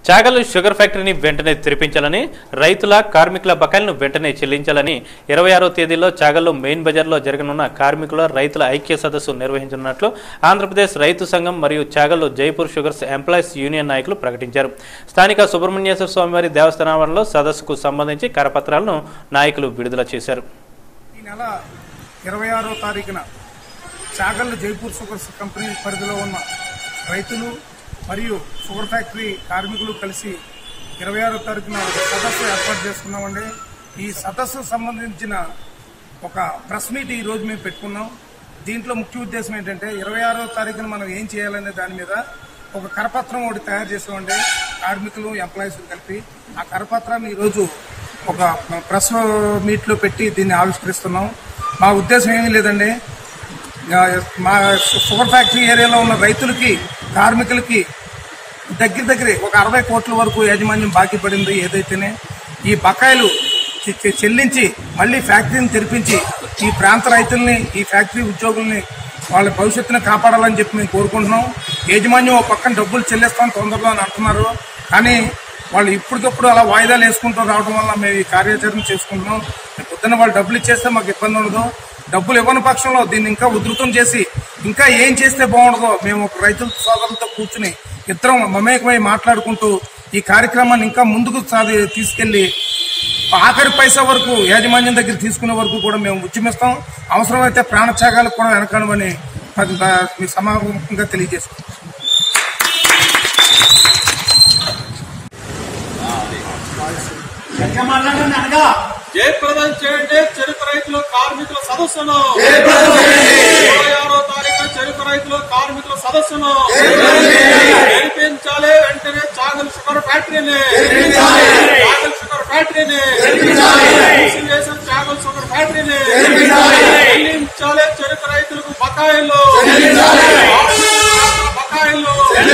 Chagallu sugar ఫ్యాక్టరీని వెంటనే తెరిపించాలని రైతుల కార్మికుల బకాయిలను వెంటనే చెల్లించాలని ఇరవై ఆరో తేదీలో చాగల్లు మెయిన్ బజార్లో జరగనున్న కార్మికుల రైతుల ఐక్య సదస్సు నిర్వహించనున్నట్లు ఆంధ్రప్రదేశ్ రైతు సంఘం మరియు Chagallu Jaipur sugars employees union నాయకులు ప్రకటించారు స్థానిక సుబ్రహ్మణ్యేశ్వర స్వామివారి దేవస్థానంలో సదస్సుకు సంబంధించి కరపత్రాలను నాయకులు విడుదల చేశారు ఈ నెల ఇరవై ఆరో తారీఖున చాగల్లు జైపూర్ షుగర్స్ కంపెనీ పరిధిలో ఉన్న రైతులు మరియు షుగర్ ఫ్యాక్టరీ కార్మికులు కలిసి ఇరవై ఆరో తారీఖున ఒక సదస్సు ఏర్పాటు చేసుకున్నామండి ఈ సదస్సు సంబంధించిన ఒక ప్రెస్ మీట్ ఈ రోజు మేము పెట్టుకున్నాం దీంట్లో ముఖ్య ఉద్దేశం ఏంటంటే ఇరవై ఆరో తారీఖున మనం ఏం చేయాలనే దాని మీద ఒక కరపత్రం ఒకటి తయారు చేసామండి కార్మికులు ఎంప్లాయీస్ కలిపి ఆ కరపత్రాన్ని ఈరోజు ఒక ప్రెస్ మీట్ లో పెట్టి దీన్ని ఆవిష్కరిస్తున్నాం మా ఉద్దేశం ఏమీ లేదండి ఆ, మా షుగర్ ఫ్యాక్టరీ ఏరియాలో ఉన్న రైతులకి కార్మికులకి దగ్గర దగ్గర ఒక అరవై కోట్ల వరకు యాజమాన్యం బాకీ పడింది ఏదైతేనే ఈ బకాయిలు చె- చె- చెల్లించి మళ్ళీ ఫ్యాక్టరీని తెరిపించి ఈ ప్రాంత రైతుల్ని ఈ ఫ్యాక్టరీ ఉద్యోగుల్ని వాళ్ళ భవిష్యత్తుని కాపాడాలని చెప్పి మేము కోరుకుంటున్నాం యాజమాన్యం ఒక పక్కన డబ్బులు చెల్లిస్తాం తొందరలో అని అంటున్నారు కానీ వాళ్ళు ఇప్పటికప్పుడు అలా వాయిదాలు వేసుకుంటూ రావడం వల్ల మేము ఈ కార్యాచరణ చేసుకుంటున్నాం పొద్దున్న వాళ్ళు డబ్బులు ఇచ్చేస్తే మాకు ఇబ్బంది ఉండదు డబ్బులు ఇవ్వని పక్షంలో దీన్ని ఇంకా ఉధృతం చేసి ఇంకా ఏం చేస్తే బాగుండదో మేము ఒక రైతుల సోదరులతో కూర్చుని ఇద్దరం మమేకమై మాట్లాడుకుంటూ ఈ కార్యక్రమాన్ని ఇంకా ముందుకు సాగి తీసుకెళ్లి ఆఖరి పైసా వరకు యాజమాన్యం దగ్గర తీసుకునే వరకు కూడా మేము ఉద్యమిస్తాం అవసరమైతే ప్రాణత్యాగాలకు కూడా వెనకడమని మీ సమావేశంగా తెలియజేస్తాం జయప్రదం చేయండి చెరుకు రైతులు కార్మికుల సదస్సును ఇరవై ఆరో తారీఖు చెరుకు రైతులు కార్మికుల సదస్సును గెలిపించాలి వెంటనే చాగల్ షుగర్ ఫ్యాక్టరీని చాగల్ షుగర్ ఫ్యాక్టరీని మూసివేసిన చాగల్ షుగర్ ఫ్యాక్టరీని చెల్లించాలి చెరుకు రైతులకు బకాయిలు బకాయిలు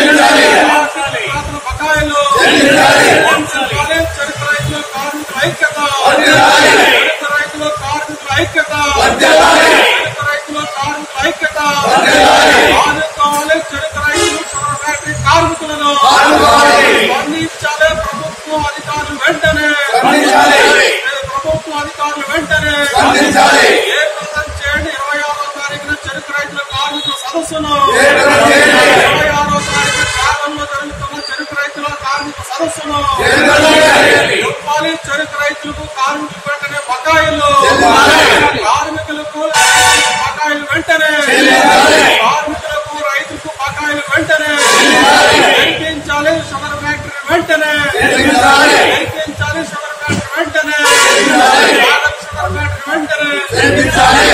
బకాయిలు చెల్లించాలి చెరుకు రైతులు కార్మికుల ఐక్యత చెరుకు రైతులు కార్మికుల ఐక్యత చెరుకు రైతులు కార్మికుల ఐక్యత ఆదుకోవాలి చెరుకు రైతులు షుగర్ ఫ్యాక్టరీ కార్మికులను స్పందించాలి ప్రభుత్వ అధికారులు వెంటనే ప్రభుత్వ అధికారులు వెంటనే ఏ ప్రదం చేయండి ఇరవై ఆరో తారీఖున చెరుకు రైతుల కార్మికుల సదస్సును ఇరవై ఆరో తారీఖు జాగంలో జరుగుతున్న చెరుకు రైతుల కార్మిక సదస్సును ఇవ్వాలి చెరుకు రైతులకు కార్మికులకు వెంటనే బకాయిలు కార్మికులకు బకాయిలు వెంటనే కార్మికులకు రైతులకు బకాయిలు వెంటనే గెలిపించాలి షుగర్ ఫ్యాక్టరీ వెంటనే గెలిపించాలి షుగర్ ఫ్యాక్టరీ వెంటనే జాగం షుగర్ ఫ్యాక్టరీ వెంటనే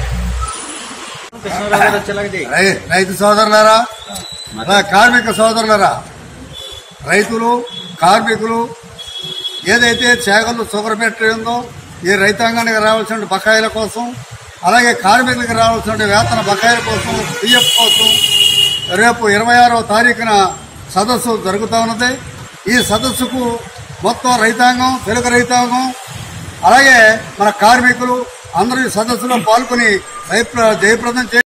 రై- రైతు సోదరులారా నా కార్మిక సోదరులారా రైతులు కార్మికులు ఏదైతే చేగలు షుగర్ ఫ్యాక్టరీ ఉందో ఈ రైతాంగానికి రావాల్సిన బకాయిల కోసం అలాగే కార్మికులకు రావాల్సిన వేతన బకాయిల కోసం పిఎఫ్ కోసం రేపు ఇరవై ఆరో తారీఖున సదస్సు జరుగుతూ ఉన్నది ఈ సదస్సుకు మొత్తం రైతాంగం తెలుగు రైతాంగం అలాగే మన కార్మికులు అందరూ ఈ సదస్సులో పాల్గొని జయప్ర జయప్రదం చే